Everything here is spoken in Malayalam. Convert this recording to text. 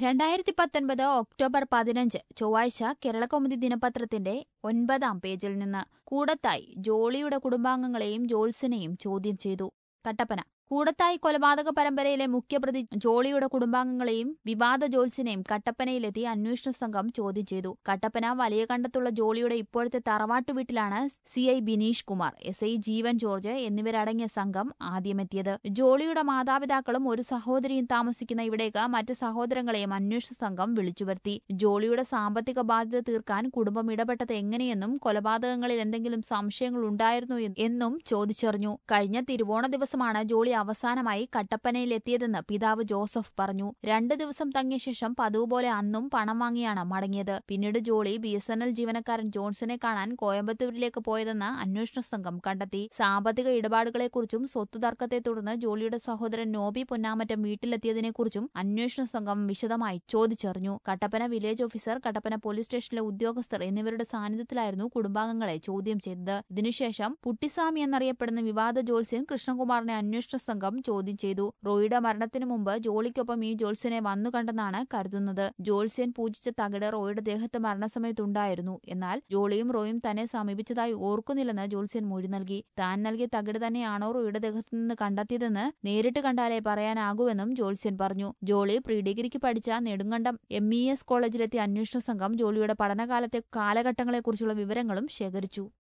രണ്ടായിരത്തി പത്തൊൻപത് ഒക്ടോബർ പതിനഞ്ച് ചൊവ്വാഴ്ച കേരളകൗമുദി ദിനപത്രത്തിന്റെ ഒൻപതാം പേജിൽ നിന്ന് കൂടത്തായി ജോളിയുടെ കുടുംബാംഗങ്ങളെയും ജോത്സനെയും ചോദ്യം ചെയ്തു കട്ടപ്പന കൂടത്തായി കൊലപാതക പരമ്പരയിലെ മുഖ്യപ്രതി ജോളിയുടെ കുടുംബാംഗങ്ങളെയും വിവാദ ജോത്സിനെയും കട്ടപ്പനയിലെത്തി അന്വേഷണ സംഘം ചോദ്യം ചെയ്തു കട്ടപ്പന വലിയ കണ്ടത്തുള്ള ജോളിയുടെ ഇപ്പോഴത്തെ തറവാട്ടു വീട്ടിലാണ് C I Bineesh Kumar S I Jeevan George എന്നിവരടങ്ങിയ സംഘം ആദ്യമെത്തിയത് ജോളിയുടെ മാതാപിതാക്കളും ഒരു സഹോദരിയും താമസിക്കുന്ന ഇവിടേക്ക് മറ്റ് സഹോദരങ്ങളെയും അന്വേഷണ സംഘം വിളിച്ചുവരുത്തി ജോളിയുടെ സാമ്പത്തിക ബാധ്യത തീർക്കാൻ കുടുംബം ഇടപെട്ടത് എങ്ങനെയെന്നും കൊലപാതകങ്ങളിൽ എന്തെങ്കിലും സംശയങ്ങൾ ഉണ്ടായിരുന്നോ എന്നും ചോദിച്ചറിഞ്ഞു കഴിഞ്ഞ തിരുവോണ ദിവസമാണ് ജോളി അവസാനമായി കട്ടപ്പനയിലെത്തിയതെന്ന് പിതാവ് ജോസഫ് പറഞ്ഞു രണ്ടു ദിവസം തങ്ങിയ ശേഷം പതിവ് പോലെ അന്നും പണം വാങ്ങിയാണ് മടങ്ങിയത് പിന്നീട് Jolly B S N L ജീവനക്കാരൻ ജോൺസനെ കാണാൻ കോയമ്പത്തൂരിലേക്ക് പോയതെന്ന് അന്വേഷണ സംഘം കണ്ടെത്തി സാമ്പത്തിക ഇടപാടുകളെക്കുറിച്ചും സ്വത്ത് തർക്കത്തെ തുടർന്ന് ജോളിയുടെ സഹോദരൻ നോബി പൊന്നാമറ്റം വീട്ടിലെത്തിയതിനെക്കുറിച്ചും അന്വേഷണ സംഘം വിശദമായി ചോദിച്ചറിഞ്ഞു Kattappana village officer Kattappana police സ്റ്റേഷനിലെ ഉദ്യോഗസ്ഥർ എന്നിവരുടെ സാന്നിധ്യത്തിലായിരുന്നു കുടുംബാംഗങ്ങളെ ചോദ്യം ചെയ്തത് ഇതിനുശേഷം പുട്ടിസ്വാമി എന്നറിയപ്പെടുന്ന വിവാദ ജോത്സ്യൻ കൃഷ്ണകുമാറിനെ അന്വേഷണ സംഘം ചോദ്യം ചെയ്തു റോയിയുടെ മരണത്തിനു മുമ്പ് ജോളിക്കൊപ്പം ഈ ജോത്സ്യനെ വന്നു കണ്ടെന്നാണ് കരുതുന്നത് ജോത്സ്യൻ പൂജിച്ച തകിട് റോയിയുടെ ദേഹത്ത് മരണസമയത്തുണ്ടായിരുന്നു എന്നാൽ ജോളിയും റോയും തന്നെ സമീപിച്ചതായി ഓർക്കുന്നില്ലെന്ന് ജോത്സ്യൻ മൊഴി നൽകി താൻ നൽകിയ തകിട് തന്നെയാണോ റോയിയുടെ ദേഹത്തു നിന്ന് കണ്ടെത്തിയതെന്ന് നേരിട്ട് കണ്ടാലേ പറയാനാകൂവെന്നും ജോത്സ്യൻ പറഞ്ഞു ജോളി പ്രീ ഡിഗ്രിക്ക് പഠിച്ച നെടുങ്കണ്ടം എം ഇ എസ് കോളേജിലെത്തിയ അന്വേഷണ സംഘം ജോളിയുടെ പഠനകാലത്തെ കാലഘട്ടങ്ങളെക്കുറിച്ചുള്ള വിവരങ്ങളും ശേഖരിച്ചു